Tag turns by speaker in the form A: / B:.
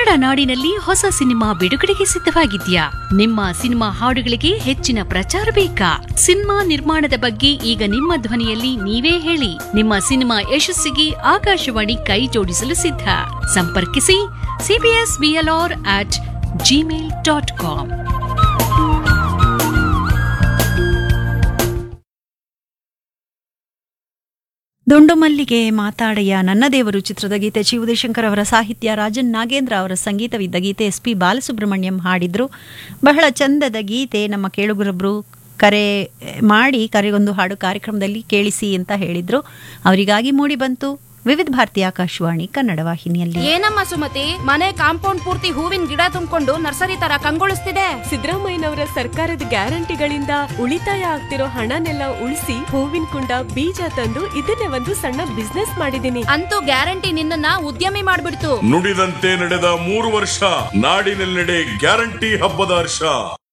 A: ಕನ್ನಡ ನಾಡಿನಲ್ಲಿ ಹೊಸ ಸಿನಿಮಾ ಬಿಡುಗಡೆಗೆ ಸಿದ್ಧವಾಗಿದ್ಯಾ ನಿಮ್ಮ ಸಿನಿಮಾ ಹಾಡುಗಳಿಗೆ ಹೆಚ್ಚಿನ ಪ್ರಚಾರ ಬೇಕಾ ಸಿನಿಮಾ ನಿರ್ಮಾಣದ ಬಗ್ಗೆ ಈಗ ನಿಮ್ಮ ಧ್ವನಿಯಲ್ಲಿ ನೀವೇ ಹೇಳಿ ನಿಮ್ಮ ಸಿನಿಮಾ ಯಶಸ್ಸಿಗೆ ಆಕಾಶವಾಣಿ ಕೈ ಜೋಡಿಸಲು ಸಿದ್ಧ ಸಂಪರ್ಕಿಸಿ CBS BLR at Gmail dot com
B: ದುಂಡು ಮಲ್ಲಿಗೆ ಮಾತಾಡೆಯ ನನ್ನ ದೇವರು ಚಿತ್ರದ ಗೀತೆ ಚಿ ಉದಯಶಂಕರ್ ಅವರ ಸಾಹಿತ್ಯ ರಾಜನ್ ನಾಗೇಂದ್ರ ಅವರ ಸಂಗೀತವಿದ್ದ ಗೀತೆ ಎಸ್ ಪಿ ಬಾಲಸುಬ್ರಹ್ಮಣ್ಯಂ ಹಾಡಿದ್ರು ಬಹಳ ಚಂದದ ಗೀತೆ ನಮ್ಮ ಕೇಳುಗರೊಬ್ರು ಕರೆ ಮಾಡಿ ಕರೆಗೊಂದು ಹಾಡು ಕಾರ್ಯಕ್ರಮದಲ್ಲಿ ಕೇಳಿಸಿ ಅಂತ ಹೇಳಿದ್ರು ಅವರಿಗಾಗಿ ಮೂಡಿ ಬಂತು ವಿವಿಧ ಭಾರತಿ ಆಕಾಶವಾಣಿ ಕನ್ನಡ ವಾಹಿನಿಯಲ್ಲಿ
C: ಏನಮ್ಮ ಸುಮತಿ ಮನೆ ಕಾಂಪೌಂಡ್ ಪೂರ್ತಿ ಹೂವಿನ ಗಿಡ ತುಂಬಿಕೊಂಡು ನರ್ಸರಿ ತರ ಕಂಗೊಳಿಸ್ತಿದೆ
D: ಸಿದ್ದರಾಮಯ್ಯನವರ ಸರ್ಕಾರದ ಗ್ಯಾರಂಟಿಗಳಿಂದ ಉಳಿತಾಯ ಆಗ್ತಿರೋ ಹಣನೆಲ್ಲ ಉಳಿಸಿ ಹೂವಿನ ಕುಂಡ ಬೀಜ ತಂದು ಇದನ್ನೇ ಒಂದು ಸಣ್ಣ ಬಿಸ್ನೆಸ್ ಮಾಡಿದೀನಿ
C: ಅಂತೂ ಗ್ಯಾರಂಟಿ ನಿನ್ನನ್ನ ಉದ್ಯಮಿ ಮಾಡ್ಬಿಡ್ತು
E: ನುಡಿದಂತೆ ನಡೆದ ಮೂರು ವರ್ಷ ನಾಡಿನೆಲ್ಲೆಡೆ ಗ್ಯಾರಂಟಿ ಹಬ್ಬದ ಹರ್ಷ